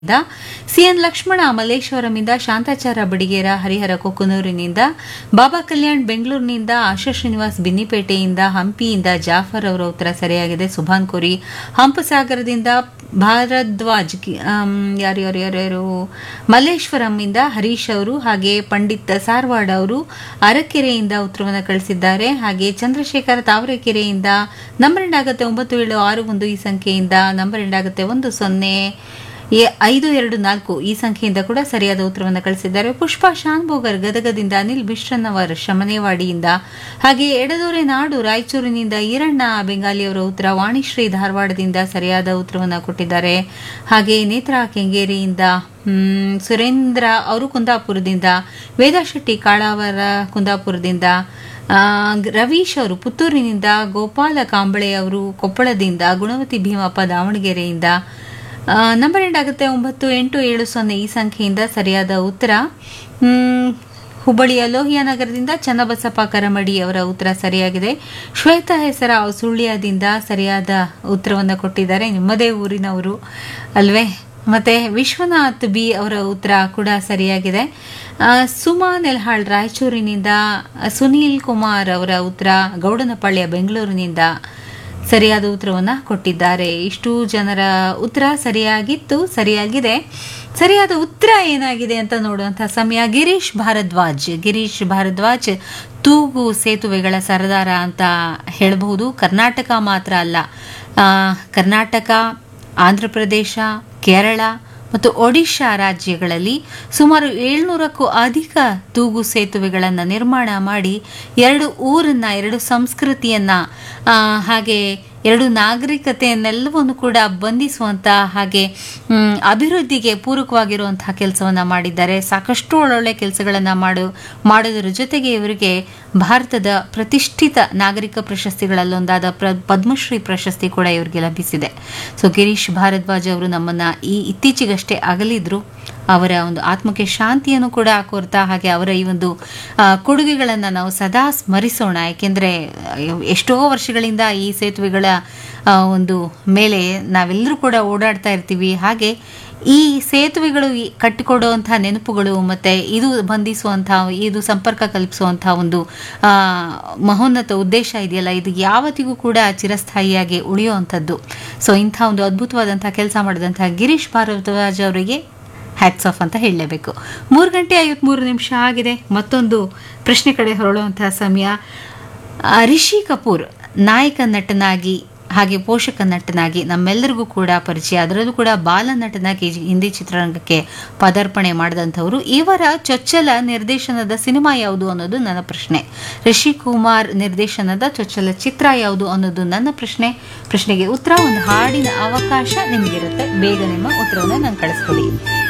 CN Lakshmana ಮಲ್ಲೇಶ್ವರಂನಿಂದ ಶಾಂತಾಚಾರ ಬಡಿಗೇರ ಹರಿಹರ ಕೊಕ್ಕನೂರಿನಿಂದ ಬಾಬಾ ಕಲ್ಯಾಣ್ ಬೆಂಗಳೂರಿನಿಂದ ಆಶಾ ಶ್ರೀನಿವಾಸ್ ಬಿನ್ನಿಪೇಟೆಯಿಂದ ಹಂಪಿಯಿಂದ ಜಾಫರ್ ಅವರ ಉತ್ತರ ಸರಿಯಾಗಿದೆ ಸುಭಾನ್ ಕೋರಿ ಹಂಪಸಾಗರದಿಂದ ಭಾರದ್ವಾಜ್ ಕಿ- ಆಮ್, ಯಾರು ಯಾರು ಯಾರು ಯಾರು ಮಲ್ಲೇಶ್ವರಂನಿಂದ ಹರೀಶ್ ಅವರು ಹಾಗೆ ಪಂಡಿತ್ ಸಾರ್ವಾಡ್ ಅವರು ಅರಕೆರೆಯಿಂದ ಉತ್ತರವನ್ನು ಕಳಿಸಿದ್ದಾರೆ ಹಾಗೆ ಚಂದ್ರಶೇಖರ ತಾವರೆಕೆರೆಯಿಂದ ನಂಬರ್ ಎಂಡ್ ಆಗುತ್ತೆ ಒಂಬತ್ತು ಏಳು ಆರು ಒಂದು ಈ ಸಂಖ್ಯೆಯಿಂದ ನಂಬರ್ ಎಂಡ್ ಆಗುತ್ತೆ ಒಂದು ಸೊನ್ನೆ ಎ- ಐದು ಎರಡು ನಾಲ್ಕು ಈ ಸಂಖ್ಯೆಯಿಂದ ಕೂಡ ಸರಿಯಾದ ಉತ್ತರವನ್ನು ಕಳಿಸಿದ್ದಾರೆ ಪುಷ್ಪಾ ಶಾನ್ಭೋಗರ್ ಗದಗದಿಂದ ಅನಿಲ್ ಬಿಶ್ರನ್ನವರ್ ಶಮನೇವಾಡಿಯಿಂದ ಹಾಗೆ ಎಡದೊರೆ ನಾಡು ರಾಯಚೂರಿನಿಂದ ಈರಣ್ಣ ಬೆಂಗಾಲಿ ಅವರ ಉತ್ತರ ವಾಣಿಶ್ರೀ ಧಾರವಾಡದಿಂದ ಸರಿಯಾದ ಉತ್ತರವನ್ನು ಕೊಟ್ಟಿದ್ದಾರೆ ಹಾಗೆ ನೇತ್ರಾ ಕೆಂಗೇರಿಯಿಂದ ಹ್ಮ್, ಸುರೇಂದ್ರ ಅವರು ಕುಂದಾಪುರದಿಂದ ವೇದಾ ಶೆಟ್ಟಿ ಕಾಳಾವರ ಕುಂದಾಪುರದಿಂದ ಆ, ರವೀಶ್ ಅವರು ಪುತ್ತೂರಿನಿಂದ ಗೋಪಾಲ ಕಾಂಬಳೆ ಅವರು ಕೊಪ್ಪಳದಿಂದ ಗುಣವತಿ ಭೀಮಪ್ಪ ದಾವಣಗೆರೆಯಿಂದ ಆ, ನಂಬರ್ ಎಂಡ್ ಆಗುತ್ತೆ ಒಂಬತ್ತು ಎಂಟು ಏಳು ಸೊನ್ನೆ ಈ ಸಂಖ್ಯೆಯಿಂದ ಸರಿಯಾದ ಉತ್ತರ ಹ್ಮ್, ಹುಬ್ಬಳ್ಳಿಯ ಲೋಹಿಯಾ ನಗರದಿಂದ ಚನ್ನಬಸಪ್ಪ ಕರಮಡಿ ಅವರ ಉತ್ತರ ಸರಿಯಾಗಿದೆ ಶ್ವೇತಾ ಹೆಸರ ಸುಳ್ಯದಿಂದ ಸರಿಯಾದ ಉತ್ತರವನ್ನು ಕೊಟ್ಟಿದ್ದಾರೆ ನಿಮ್ಮದೇ ಊರಿನವರು ಅಲ್ವೇ ಮತ್ತೆ ವಿಶ್ವನಾಥ್ ಬಿ ಅವರ ಉತ್ತರ ಕೂಡ ಸರಿಯಾಗಿದೆ ಆ, ಸುಮಾ ನೆಲ್ಹಾಳ್ ರಾಯಚೂರಿನಿಂದ ಸುನೀಲ್ ಕುಮಾರ್ ಅವರ ಉತ್ತರ ಗೌಡನಪಾಳ್ಯ ಬೆಂಗಳೂರಿನಿಂದ ಸರಿಯಾದ ಉತ್ತರವನ್ನು ಕೊಟ್ಟಿದ್ದಾರೆ ಇಷ್ಟು ಜನರ ಉತ್ತರ ಸರಿಯಾಗಿತ್ತು ಸರಿಯಾಗಿದೆ ಸರಿಯಾದ ಉತ್ತರ ಏನಾಗಿದೆ ಅಂತ ನೋಡುವಂತಹ ಸಮಯ ಗಿರೀಶ್ ಭಾರದ್ವಾಜ್ ಗಿರೀಶ್ ಭಾರದ್ವಾಜ್ ತೂಗು ಸೇತುವೆಗಳ ಸರದಾರ ಅಂತ ಹೇಳಬಹುದು ಕರ್ನಾಟಕ ಮಾತ್ರ ಅಲ್ಲ ಆ, ಕರ್ನಾಟಕ ಆಂಧ್ರ ಪ್ರದೇಶ ಕೇರಳ ಮತ್ತು ಒಡಿಶಾ ರಾಜ್ಯಗಳಲ್ಲಿ ಸುಮಾರು ಏಳ್ನೂರಕ್ಕೂ ಅಧಿಕ ತೂಗು ಸೇತುವೆಗಳನ್ನು ನಿರ್ಮಾಣ ಮಾಡಿ ಎರಡು ಊರನ್ನ ಎರಡು ಸಂಸ್ಕೃತಿಯನ್ನ ಆ, ಹಾಗೆ ಎರಡು ನಾಗರಿಕತೆಯನ್ನೆಲ್ಲವನ್ನು ಕೂಡ ಬಂಧಿಸುವಂತ ಹಾಗೆ ಮ್, ಅಭಿವೃದ್ಧಿಗೆ ಪೂರಕವಾಗಿರುವಂತಹ ಕೆಲಸವನ್ನ ಮಾಡಿದ್ದಾರೆ ಸಾಕಷ್ಟು ಒಳ್ಳೊಳ್ಳೆ ಕೆಲಸಗಳನ್ನ ಮಾಡು ಮಾಡೋದರ ಜೊತೆಗೆ ಇವರಿಗೆ ಭಾರತದ ಪ್ರತಿಷ್ಠಿತ ನಾಗರಿಕ ಪ್ರಶಸ್ತಿಗಳಲ್ಲೊಂದಾದ ಪ್ರ ಪದ್ಮಶ್ರೀ ಪ್ರಶಸ್ತಿ ಕೂಡ ಇವರಿಗೆ ಲಭಿಸಿದೆ ಸೊ ಗಿರೀಶ್ ಭಾರದ್ವಾಜ್ ಅವರು ನಮ್ಮನ್ನ ಈ ಇತ್ತೀಚೆಗಷ್ಟೇ ಅಗಲಿದ್ರು ಅವರ ಒಂದು ಆತ್ಮಕ್ಕೆ ಶಾಂತಿಯನ್ನು ಕೂಡ ಕೋರ್ತಾ ಹಾಗೆ ಅವರ ಈ ಒಂದು ಆ, ಕೊಡುಗೆಗಳನ್ನು ನಾವು ಸದಾ ಸ್ಮರಿಸೋಣ ಯಾಕೆಂದರೆ ಎಷ್ಟೋ ವರ್ಷಗಳಿಂದ ಈ ಸೇತುವೆಗಳ ಆ, ಒಂದು ಮೇಲೆ ನಾವೆಲ್ಲರೂ ಕೂಡ ಓಡಾಡ್ತಾ ಇರ್ತೀವಿ ಹಾಗೆ ಈ ಸೇತುವೆಗಳು ಈ ಕಟ್ಟಿಕೊಡುವಂತಹ ನೆನಪುಗಳು ಮತ್ತೆ ಇದು ಬಂಧಿಸುವಂತಹ ಇದು ಸಂಪರ್ಕ ಕಲ್ಪಿಸುವಂತಹ ಒಂದು ಆ, ಮಹೋನ್ನತ ಉದ್ದೇಶ ಇದೆಯಲ್ಲ ಇದು ಯಾವತ್ತಿಗೂ ಕೂಡ ಚಿರಸ್ಥಾಯಿಯಾಗಿ ಉಳಿಯುವಂಥದ್ದು ಸೊ ಇಂಥ ಒಂದು ಅದ್ಭುತವಾದಂತಹ ಕೆಲಸ ಮಾಡಿದಂತಹ ಗಿರೀಶ್ ಭಾರದ್ವಾಜ್ ಅವರಿಗೆ ಹ್ಯಾಟ್ಸ್ ಆಫ್ ಅಂತ ಹೇಳಲೇಬೇಕು ಮೂರು ಗಂಟೆ ಐವತ್ಮೂರು ನಿಮಿಷ ಆಗಿದೆ ಮತ್ತೊಂದು ಪ್ರಶ್ನೆ ಕಡೆ ಹೊರಳುವಂತಹ ಸಮಯ ಆ, ರಿಷಿ ಕಪೂರ್ ನಾಯಕ ನಟನಾಗಿ ಹಾಗೆ ಪೋಷಕ ನಟನಾಗಿ ನಮ್ಮೆಲ್ಲರಿಗೂ ಕೂಡ ಪರಿಚಯ ಅದರಲ್ಲೂ ಕೂಡ ಬಾಲ ನಟನಾಗಿ ಹಿಂದಿ ಚಿತ್ರರಂಗಕ್ಕೆ ಪದಾರ್ಪಣೆ ಮಾಡಿದಂಥವರು ಇವರ ಚೊಚ್ಚಲ ನಿರ್ದೇಶನದ ಸಿನಿಮಾ ಯಾವುದು ಅನ್ನೋದು ನನ್ನ ಪ್ರಶ್ನೆ ರಿಷಿ ಕುಮಾರ್ ನಿರ್ದೇಶನದ ಚೊಚ್ಚಲ ಚಿತ್ರ ಯಾವುದು ಅನ್ನೋದು ನನ್ನ ಪ್ರಶ್ನೆ ಪ್ರಶ್ನೆಗೆ ಉತ್ತರ ಒಂದು ಹಾಡಿನ ಅವಕಾಶ ನಿಮಗಿರುತ್ತೆ ಬೇಗ ನಿಮ್ಮ ಉತ್ತರವನ್ನು ನಂಗೆ ಕಳಿಸ್ಕೊಡಿ